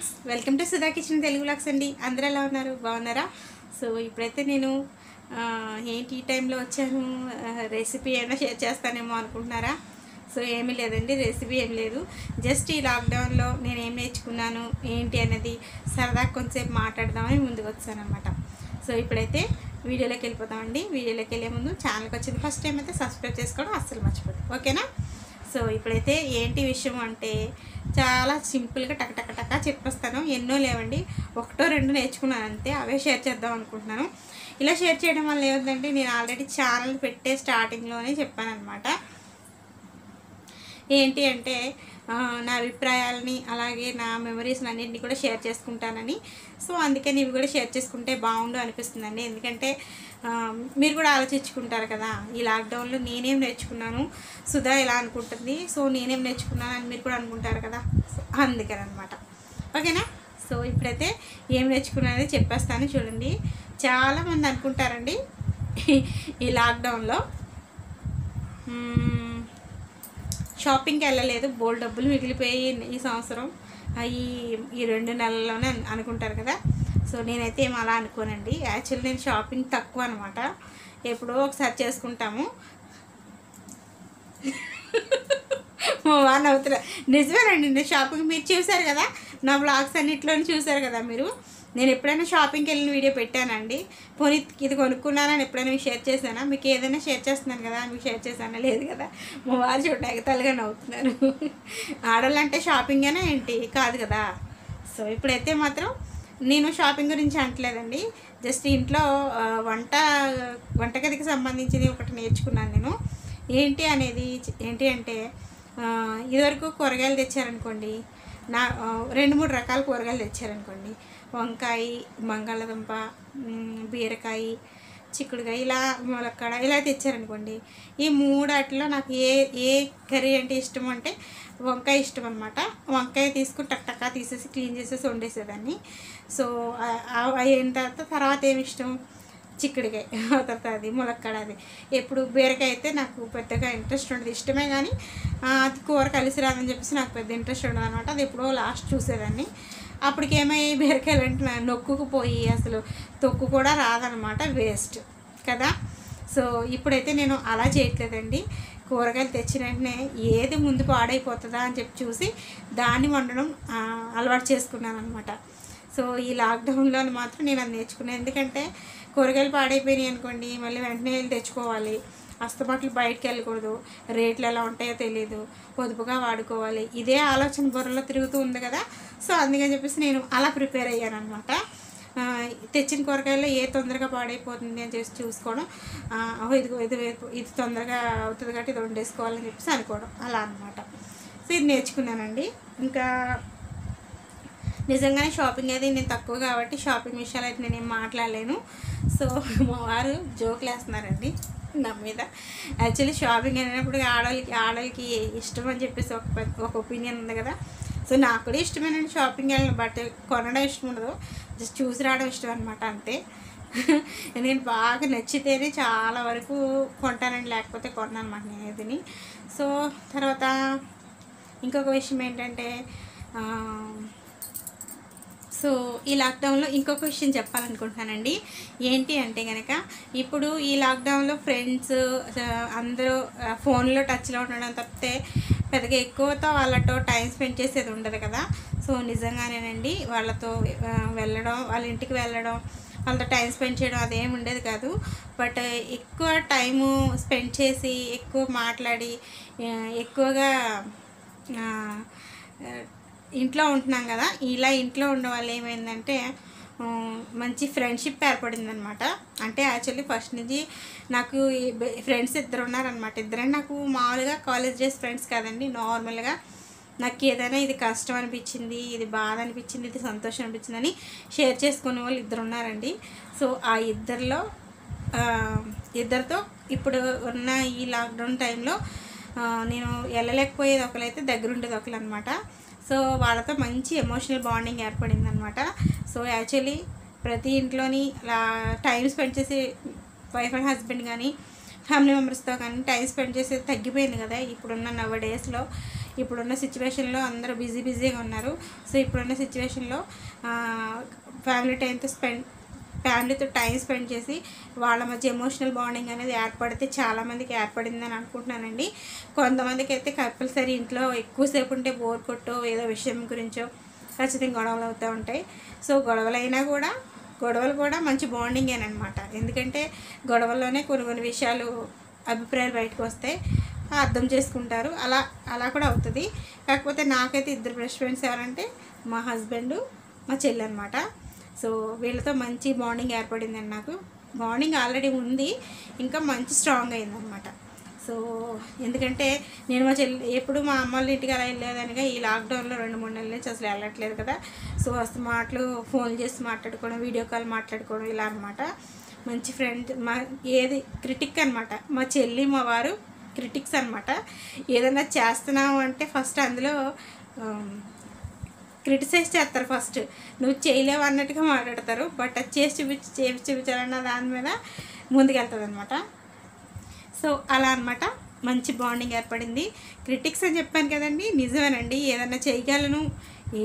friends welcome to Sudha kitchen Telugu లాక్స్ అండి అందరూ ఎలా ఉన్నారు బాగున్నారా సో ఇప్పుడైతే నేను ఆ, ఏంటి ఈ టైంలో వచ్చాను రెసిపీ ఏమైనా షేర్ చేస్తానేమో అనుకుంటున్నారా సో ఏమీ లేదండి రెసిపీ ఏం లేదు జస్ట్ ఈ లాక్డౌన్లో నేను ఏం నేర్చుకున్నాను ఏంటి అనేది సరదాగా కొంచెంసేపు మాట్లాడదామని ముందుకు వచ్చానమాట సో ఇప్పుడైతే వీడియోలోకి వెళ్ళిపోతామండి వీడియోలోకి వెళ్ళే ముందు ఛానల్కి వచ్చింది ఫస్ట్ టైం అయితే సబ్స్క్రైబ్ చేసుకోవడం అస్సలు మర్చిపోదు ఓకేనా సో ఇప్పుడైతే ఏంటి విషయం అంటే చాలా సింపుల్గా టక టక టక చెప్పేస్తాను ఎన్నో లేవండి ఒకటో రెండు నేర్చుకున్నాను అంతే అవే షేర్ చేద్దాం అనుకుంటున్నాను ఇలా షేర్ చేయడం వల్ల ఏముందంటే నేను ఆల్రెడీ ఛానల్ పెట్టే స్టార్టింగ్లోనే చెప్పాను అనమాట ఏంటి అంటే ఆ, నా అభిప్రాయాలని అలాగే నా మెమరీస్ని అన్నింటినీ కూడా షేర్ చేసుకుంటానని సో అందుకని ఇవి కూడా షేర్ చేసుకుంటే బాగుండు అనిపిస్తుందండి ఎందుకంటే ఆ, మీరు కూడా ఆలోచించుకుంటారు కదా ఈ లాక్డౌన్లో నేనేం నేర్చుకున్నాను సుధా ఇలా అనుకుంటుంది సో నేనేం నేర్చుకున్నాను అని మీరు కూడా అనుకుంటారు కదా సో అందుకని అనమాట ఓకేనా సో ఇప్పుడైతే ఏం నేర్చుకున్నానో చెప్పేస్తాను చూడండి చాలామంది అనుకుంటారండి ఈ లాక్డౌన్లో మ్మ్, షాపింగ్కి వెళ్ళలేదు బోల్ డబ్బులు మిగిలిపోయి ఈ సంవత్సరం ఆ, ఈ ఈ రెండు నెలల్లోనే అను- అనుకుంటారు కదా సో నేనైతే ఏం అలా అనుకోనండి యాక్చువల్లీ నేను షాపింగ్ తక్కువ అనమాట ఎప్పుడో ఒకసారి చేసుకుంటాము మా వాన్ అవుతున్నా నిజమేనండి నేను షాపింగ్ మీరు చూసారు కదా నా బ్లాగ్స్ అన్నిట్లోనే చూసారు కదా మీరు నేను ఎప్పుడైనా షాపింగ్కి వెళ్ళిన వీడియో పెట్టానండి పోనీ ఇది కొనుక్కున్నానని ఎప్పుడైనా మీకు షేర్ చేశానా మీకు ఏదైనా షేర్ చేస్తున్నాను కదా మీకు షేర్ చేశానా లేదు కదా మా వారు చూడ ఎగతాలుగా నవ్వుతున్నారు ఆడవాళ్ళంటే షాపింగ్ అయినా ఏంటి కాదు కదా సో ఇప్పుడైతే మాత్రం నేను షాపింగ్ గురించి అంటలేదండి జస్ట్ ఇంట్లో ఆ, వంట వంటగదికి సంబంధించింది ఒకటి నేర్చుకున్నాను నేను ఏంటి అనేది చ- ఏంటి అంటే ఆ, ఇదివరకు కూరగాయలు తెచ్చారనుకోండి నా ఆ, రెండు మూడు రకాల కూరగాయలు తెచ్చారనుకోండి వంకాయ బంగాళదుంప మ్, బీరకాయ చిక్కుడుకాయ ఇలా ములక్కడ ఇలా తెచ్చారనుకోండి ఈ మూడాటిలో నాకు ఏ ఏ కర్రీ అంటే ఇష్టం అంటే వంకాయ ఇష్టం అనమాట వంకాయ తీసుకుని టక్ టక్కా తీసేసి క్లీన్ చేసేసి వండేసేదాన్ని సో ఆ- ఆ- అయిన తర్వాత తర్వాత ఏమి ఇష్టం చిక్కుడుకాయ ఆ తర్వాత అది ములక్కడ అది ఎప్పుడు బీరకాయ అయితే నాకు పెద్దగా ఇంట్రెస్ట్ ఉండదు ఇష్టమే కానీ ఆ, అది కూర కలిసి రాదని చెప్పేసి నాకు పెద్ద ఇంట్రెస్ట్ ఉండదు అనమాట అది ఎప్పుడో లాస్ట్ చూసేదాన్ని అప్పటికి ఏమయ్యి బీరకాయలు అంటే నా నొక్కుకు పోయి అసలు తొక్కు కూడా రాదనమాట వేస్ట్ కదా సో ఇప్పుడైతే నేను అలా చేయట్లేదండి కూరగాయలు తెచ్చిన వెంటనే ఏది ముందు పాడైపోతుందా అని చెప్పి చూసి దాన్ని వండడం ఆ, అలవాటు చేసుకున్నాను అనమాట సో ఈ లాక్డౌన్లో మాత్రం నేను అది నేర్చుకున్నాను ఎందుకంటే కూరగాయలు పాడైపోయినాయి అనుకోండి మళ్ళీ వెంటనే వెళ్ళి తెచ్చుకోవాలి అస్తమాట్లు బయటకు వెళ్ళకూడదు రేట్లు ఎలా ఉంటాయో తెలియదు పొదుపుగా వాడుకోవాలి ఇదే ఆలోచన బుర్రలో తిరుగుతూ ఉంది కదా సో అందుకని చెప్పేసి నేను అలా ప్రిపేర్ అయ్యాను అనమాట తెచ్చిన కూరగాయల్లో ఏ తొందరగా పాడైపోతుంది అని చేసి చూసుకోవడం ఆ, ఓహో ఇది ఇది ఇది తొందరగా అవుతుంది కాబట్టి ఇది వండేసుకోవాలని చెప్పేసి అనుకోవడం అలా అనమాట సో ఇది నేర్చుకున్నానండి ఇంకా నిజంగానే షాపింగ్ అయితే నేను తక్కువ కాబట్టి షాపింగ్ విషయాలు అయితే నేనేం మాట్లాడలేను సో మా వారు జోకులు వేస్తున్నారండి నా మీద యాక్చువల్లీ షాపింగ్ అయినప్పుడు ఆడవాళ్ళకి ఆడవాళ్ళకి ఇష్టం అని చెప్పేసి ఒక పెద్ద- ఒక ఒపీనియన్ ఉంది కదా సో నాకు కూడా ఇష్టమేనండి షాపింగ్ వెళ్ళిన బట్ కొనడం ఇష్టం ఉండదు జస్ట్ చూసి రావడం ఇష్టం అనమాట అంతే ఎందుకంటే బాగా నచ్చితేనే చాలా వరకు కొంటానండి లేకపోతే కొన్నాను అనమాట నేను ఇదిని సో తర్వాత ఇంకొక విషయం ఏంటంటే ఆ, సో ఈ లాక్డౌన్లో ఇంకొక విషయం చెప్పాలనుకుంటున్నానండి ఏంటి అంటే కనుక ఇప్పుడు ఈ లాక్డౌన్లో ఫ్రెండ్స్ అందరూ ఆ, ఫోన్లో టచ్లో ఉండడం తప్పితే పెద్దగా ఎక్కువతో వాళ్ళతో టైం స్పెండ్ చేసేది ఉండదు కదా సో నిజంగానేనండి వాళ్ళతో ఆ, వెళ్ళడం వాళ్ళ ఇంటికి వెళ్ళడం వాళ్ళతో టైం స్పెండ్ చేయడం అదేం ఉండేది కాదు బట్ ఎక్కువ టైము స్పెండ్ చేసి ఎక్కువ మాట్లాడి ఆ, ఎక్కువగా ఆ, ఇంట్లో ఉంటున్నాం కదా ఇలా ఇంట్లో ఉండడం వల్ల ఏమైందంటే ఆ, మంచి ఫ్రెండ్షిప్ ఏర్పడింది అంటే యాక్చువల్లీ ఫస్ట్ నుంచి నాకు ఫ్రెండ్స్ ఇద్దరు ఉన్నారనమాట ఇద్దరే నాకు మామూలుగా కాలేజ్ డేస్ ఫ్రెండ్స్ కాదండి నార్మల్గా నాకు ఏదైనా ఇది కష్టం అనిపించింది ఇది బాధ అనిపించింది ఇది సంతోషం అనిపించింది అని షేర్ చేసుకునే వాళ్ళు ఇద్దరు ఉన్నారండి సో ఆ ఇద్దరిలో ఆ, ఇద్దరితో ఇప్పుడు ఉన్న ఈ లాక్డౌన్ టైంలో ఆ, నేను వెళ్ళలేకపోయేది ఒకరైతే దగ్గరుండేది ఒకరు అనమాట సో వాళ్ళతో మంచి ఎమోషనల్ బాండింగ్ ఏర్పడింది అనమాట సో యాక్చువల్లీ ప్రతి ఇంట్లోని అలా టైం స్పెండ్ చేసి వైఫ్ అండ్ హస్బెండ్ కానీ ఫ్యామిలీ మెంబర్స్తో కానీ టైం స్పెండ్ చేసేది తగ్గిపోయింది కదా ఇప్పుడున్న నవ డేస్లో ఇప్పుడున్న సిచ్యువేషన్లో అందరూ బిజీ బిజీగా ఉన్నారు సో ఇప్పుడున్న సిచ్యువేషన్లో ఫ్యామిలీ టైంతో స్పెండ్ ఫ్యామిలీతో టైం స్పెండ్ చేసి వాళ్ళ మధ్య ఎమోషనల్ బాండింగ్ అనేది ఏర్పడితే చాలామందికి ఏర్పడిందని అనుకుంటున్నానండి కొంతమందికి అయితే కంపల్సరీ ఇంట్లో ఎక్కువసేపు ఉంటే బోర్ కొట్టో ఏదో విషయం గురించో ఖచ్చితంగా గొడవలు అవుతూ ఉంటాయి సో గొడవలైనా కూడా గొడవలు కూడా మంచి బాండింగేనమాట ఎందుకంటే గొడవల్లోనే కొన్ని కొన్ని విషయాలు అభిప్రాయాలు బయటకు వస్తాయి అర్థం చేసుకుంటారు అలా అలా కూడా అవుతుంది కాకపోతే నాకైతే ఇద్దరు బెస్ట్ ఫ్రెండ్స్ ఎవరంటే మా హస్బెండ్ మా చెల్లి అనమాట సో వీళ్ళతో మంచి బాండింగ్ ఏర్పడిందండి నాకు బాండింగ్ ఆల్రెడీ ఉంది ఇంకా మంచి స్ట్రాంగ్ అయిందనమాట సో ఎందుకంటే నేను మా చెల్లి ఎప్పుడు మా అమ్మ వాళ్ళ ఇంటికి అలా వెళ్ళేదానిగా ఈ లాక్డౌన్లో రెండు మూడు నెలల నుంచి అసలు వెళ్ళట్లేదు కదా సో అసలు మాటలు ఫోన్ చేసి మాట్లాడుకోవడం వీడియో కాల్ మాట్లాడుకోవడం ఇలా అనమాట మంచి ఫ్రెండ్ మా ఏది క్రిటిక్ అనమాట మా చెల్లి మా వారు క్రిటిక్స్ అనమాట ఏదైనా చేస్తున్నావు అంటే ఫస్ట్ అందులో క్రిటిసైజ్ చేస్తారు ఫస్ట్ నువ్వు చేయలేవు అన్నట్టుగా మాట్లాడతారు బట్ అది చేసి చూపించి చేసి చూపించాలన్న దాని మీద ముందుకెళ్తుంది అనమాట సో అలా అనమాట మంచి బాండింగ్ ఏర్పడింది క్రిటిక్స్ అని చెప్పాను కదండి నిజమేనండి ఏదైనా చేయగలను ఈ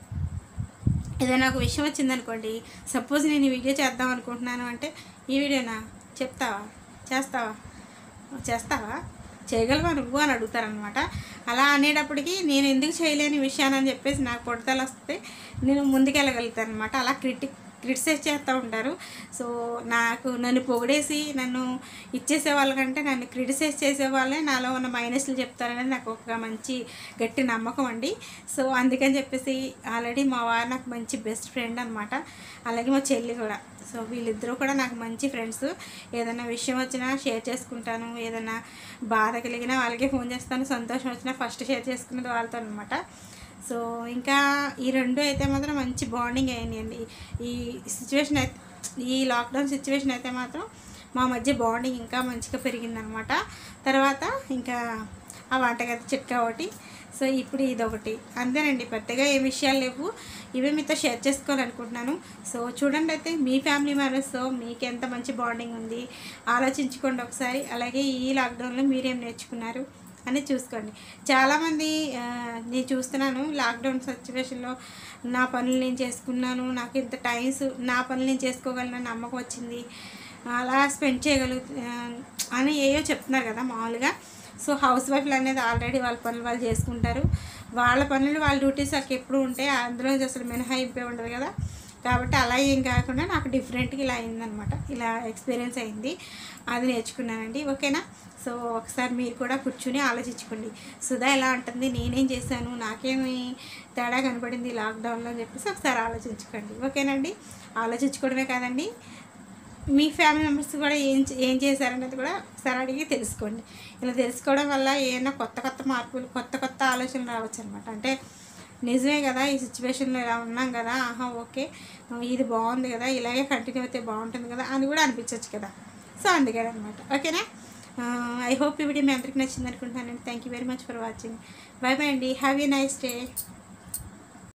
ఏదైనా ఒక విషయం వచ్చిందనుకోండి సపోజ్ నేను ఈ వీడియో చేద్దాం అనుకుంటున్నాను అంటే ఈ వీడియోనా చెప్తావా చేస్తావా చేస్తావా చేయగలవా నువ్వు అని అడుగుతారనమాట అలా అనేటప్పటికి నేను ఎందుకు చేయలేని విషయాన్ని అని చెప్పేసి నాకు పొడతలు వస్తే నేను ముందుకెళ్ళగలుగుతాను అనమాట అలా క్రిటిక్ క్రిటిసైజ్ చేస్తూ ఉంటారు సో నాకు నన్ను పొగిడేసి నన్ను ఇచ్చేసే వాళ్ళకంటే నన్ను క్రిటిసైజ్ చేసే వాళ్ళే నాలో ఉన్న మైనస్లు చెప్తారనేది నాకు ఒక మంచి గట్టి నమ్మకం అండి సో అందుకని చెప్పేసి ఆల్రెడీ మా వారు నాకు మంచి బెస్ట్ ఫ్రెండ్ అనమాట అలాగే మా చెల్లి కూడా సో వీళ్ళిద్దరూ కూడా నాకు మంచి ఫ్రెండ్స్ ఏదైనా విషయం వచ్చినా షేర్ చేసుకుంటాను ఏదైనా బాధ కలిగినా వాళ్ళకే ఫోన్ చేస్తాను సంతోషం వచ్చినా ఫస్ట్ షేర్ చేసుకునేది వాళ్ళతో అనమాట సో ఇంకా ఈ రెండు అయితే మాత్రం మంచి బాండింగ్ అయ్యిందండి ఈ సిచ్యువేషన్ అయితే ఈ లాక్డౌన్ సిచ్యువేషన్ అయితే మాత్రం మా మధ్య బాండింగ్ ఇంకా మంచిగా పెరిగిందనమాట తర్వాత ఇంకా ఆ వంటగది చిట్కా ఒకటి సో ఇప్పుడు ఇదొకటి అంతేనండి పెద్దగా ఏ విషయాలు లేవు ఇవే మీతో షేర్ చేసుకోవాలనుకుంటున్నాను సో చూడండి అయితే మీ ఫ్యామిలీ మెంబర్స్తో మీకు ఎంత మంచి బాండింగ్ ఉంది ఆలోచించుకోండి ఒకసారి అలాగే ఈ లాక్డౌన్లో మీరేం నేర్చుకున్నారు అని చూసుకోండి చాలామంది ఆ, నేను చూస్తున్నాను లాక్డౌన్ సిచ్యువేషన్లో నా పనులు నేను చేసుకున్నాను నాకు ఇంత టైమ్స్ నా పనులు నేను చేసుకోగలను నమ్మకం వచ్చింది అలా స్పెండ్ చేయగలుగు ఆ, అని ఏయో చెప్తున్నారు కదా మామూలుగా సో హౌస్ వైఫ్లు అనేది ఆల్రెడీ వాళ్ళ పనులు వాళ్ళు చేసుకుంటారు వాళ్ళ పనులు వాళ్ళ డ్యూటీస్ వాళ్ళకి ఎప్పుడు ఉంటాయి అందులో నుంచి అసలు మినహాయింపే ఉండదు కదా కాబట్టి అలా ఏం కాకుండా నాకు డిఫరెంట్గా ఇలా అయిందనమాట ఇలా ఎక్స్పీరియన్స్ అయింది అది నేర్చుకున్నానండి ఓకేనా సో ఒకసారి మీరు కూడా కూర్చుని ఆలోచించుకోండి సుధా ఎలా ఉంటుంది నేనేం చేశాను నాకేమి తేడా కనపడింది లాక్డౌన్లో అని చెప్పేసి ఒకసారి ఆలోచించుకోండి ఓకేనండి ఆలోచించుకోవడమే కాదండి మీ ఫ్యామిలీ మెంబర్స్ కూడా ఏం చే- ఏం చేశారనేది కూడా ఒకసారి అడిగి తెలుసుకోండి ఇలా తెలుసుకోవడం వల్ల ఏమైనా కొత్త కొత్త మార్పులు కొత్త కొత్త ఆలోచనలు రావచ్చు అనమాట అంటే నిజమే కదా ఈ సిచ్యువేషన్లో ఇలా ఉన్నాం కదా ఆహా ఓకే ఇది బాగుంది కదా ఇలాగే కంటిన్యూ అయితే బాగుంటుంది కదా అని కూడా అనిపించవచ్చు కదా సో అందుకే అనమాట ఓకేనా ఐ హోప్ ఈ వీడియో మీ అందరికి నచ్చింది అనుకుంటున్నానండి thank you very much for watching bye bye అండి హ్యావ్ ఏ నైస్ డే